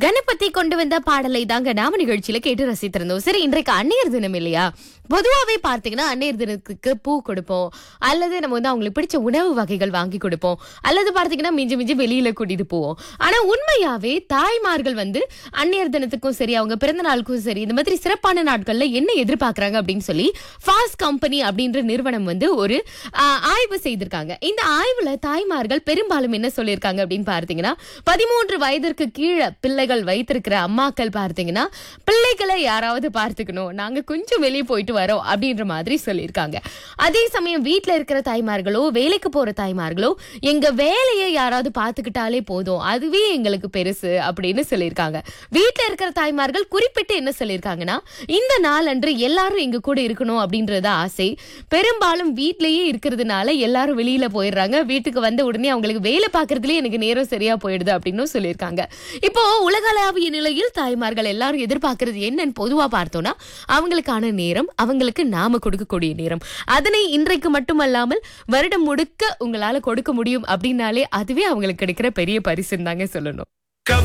கணபதி கொண்டு வந்த பாடலை தாங்க நாம நிகழ்ச்சியில கேட்டு ரசித்திருந்தோம் சரி இன்றைக்கு அன்னையர் தினம் இல்லையா பொதுவாவே பார்த்தீங்கன்னா அன்னையர் தினத்துக்கு பூ கொடுப்போம் அல்லது நம்ம வந்து அவங்களுக்கு பிடிச்ச உணவு வகைகள் வாங்கி கொடுப்போம் அல்லது பார்த்தீங்கன்னா மிஞ்சி மிஞ்சி வெளியில கூட்டிட்டு போவோம் ஆனா உண்மையாவே தாய்மார்கள் வந்து அன்னையர் தினத்துக்கும் சரி அவங்க பிறந்த நாளுக்கும் சரி இந்த மாதிரி சிறப்பான நாட்கள்ல என்ன எதிர்பார்க்கறாங்க அப்படின்னு சொல்லி ஃபாஸ்ட் கம்பெனி அப்படின்ற நிறுவனம் வந்து ஒரு ஆ, ஆய்வு செய்திருக்காங்க இந்த ஆய்வுல தாய்மார்கள் பெரும்பாலும் என்ன சொல்லியிருக்காங்க அப்படின்னு பார்த்தீங்கன்னா பதிமூன்று வயதிற்கு கீழே பிள்ளைகள் வைத்திருக்கிற அம்மாக்கள் பார்த்தீங்கன்னா பிள்ளைகளை யாராவது பார்த்துக்கணும் நாங்க கொஞ்சம் வெளியே போயிட்டு வரோம் அப்படின்ற மாதிரி சொல்லியிருக்காங்க அதே சமயம் வீட்ல இருக்கிற தாய்மார்களோ வேலைக்கு போற தாய்மார்களோ எங்க வேலையை யாராவது பார்த்துக்கிட்டாலே போதும் அதுவே எங்களுக்கு பெருசு அப்படின்னு சொல்லியிருக்காங்க வீட்ல இருக்கிற தாய்மார்கள் குறிப்பிட்டு என்ன சொல்லியிருக்காங்கன்னா இந்த நாள் அன்று எல்லாரும் எங்க கூட இருக்கணும் அப்படின்றது ஆசை பெரும்பாலும் வீட்லயே இருக்கிறதுனால எல்லாரும் வெளியில போயிடுறாங்க வீட்டுக்கு வந்த உடனே அவங்களுக்கு வேலை பார்க்கறதுலயே எனக்கு நேரம் சரியா போயிடுது அப்படின்னு சொல்லியிருக்காங்க இப்போ உலகளாவிய நிலையில் தாய்மார்கள் எல்லாரும் எதிர்பார்க்கறது என்னன்னு பொதுவா பார்த்தோம்னா அவங்களுக்கான நேரம் அவங்களுக்கு நாம கொடுக்கக்கூடிய நேரம் அதனை இன்றைக்கு மட்டுமல்லாமல் வருடம் முழுக்க உங்களால கொடுக்க முடியும் அப்படின்னாலே அதுவே அவங்களுக்கு கிடைக்கிற பெரிய பரிசுன்னு தாங்க சொல்லணும்